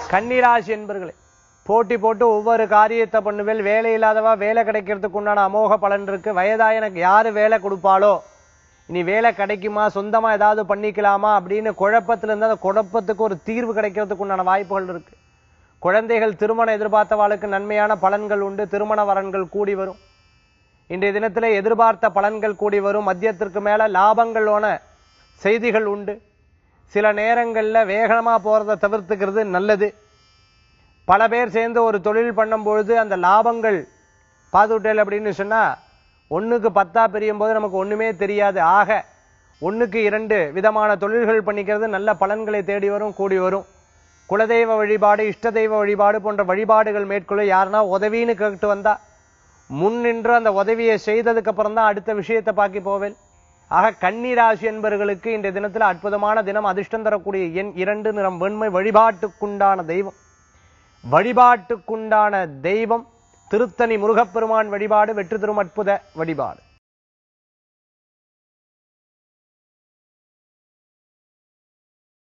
கன்னிராசி என்பர்களே போட்டி போட்டு ஒவ்வொரு காரியத்தை பண்ணுவேல் வேலை இல்லாதவா வேலை கிடைக்கிறதுக்கு உண்டான அமோக பலன் இருக்கு வயதா எனக்கு யாரு வேலை கொடுப்பாளோ இனி வேலை கிடைக்குமா சொந்தமா ஏதாவது பண்ணிக்கலாமா அப்படின்னு குழப்பத்துல இருந்து அந்த குழப்பத்துக்கு ஒரு தீர்வு கிடைக்கிறதுக்கு உண்டான வாய்ப்புகள் இருக்கு குழந்தைகள் திருமணம் எதிர்பார்த்தவாளுக்கு நன்மையான பலன்கள் உண்டு திருமண வரன்கள் கூடி வரும் இன்றைய தினத்திலே எதிர்பார்த்த பலன்கள் கூடி வரும் மத்தியத்திற்கு மேல லாபங்களோன செய்திகள் உண்டு சில நேரங்கள்ல வேகமா போறதை தவிர்த்துக்கிறது நல்லது பல பேர் சேர்ந்து ஒரு தொழில் பண்ணும் பொழுது அந்த லாபங்கள் பார்த்துட்டேல் அப்படின்னு சொன்னா ஒண்ணுக்கு பத்தா பிரியும் போது நமக்கு ஒண்ணுமே தெரியாது ஆக ஒண்ணுக்கு இரண்டு விதமான தொழில்கள் பண்ணிக்கிறது நல்ல பலன்களை தேடி வரும் கூடி வரும் குலதெய்வ வழிபாடு இஷ்ட தெய்வ வழிபாடு போன்ற வழிபாடுகள் மேற்கொள்ள யாருன்னா உதவின்னு கேட்டு வந்தா முன் நின்று அந்த உதவியை செய்ததுக்கு அப்புறம் தான் அடுத்த விஷயத்தை பார்க்க போவேன் ஆக கன்னிராசி என்பவர்களுக்கு இந்த தினத்துல அற்புதமான தினம் அதிர்ஷ்டம் தரக்கூடிய எண் இரண்டு நிறம் வெண்மை வழிபாட்டுக்குண்டான தெய்வம் வழிபாட்டுக்குண்டான தெய்வம் திருத்தணி முருகப்பெருமான் வழிபாடு வெற்றி தரும் அற்புத வழிபாடு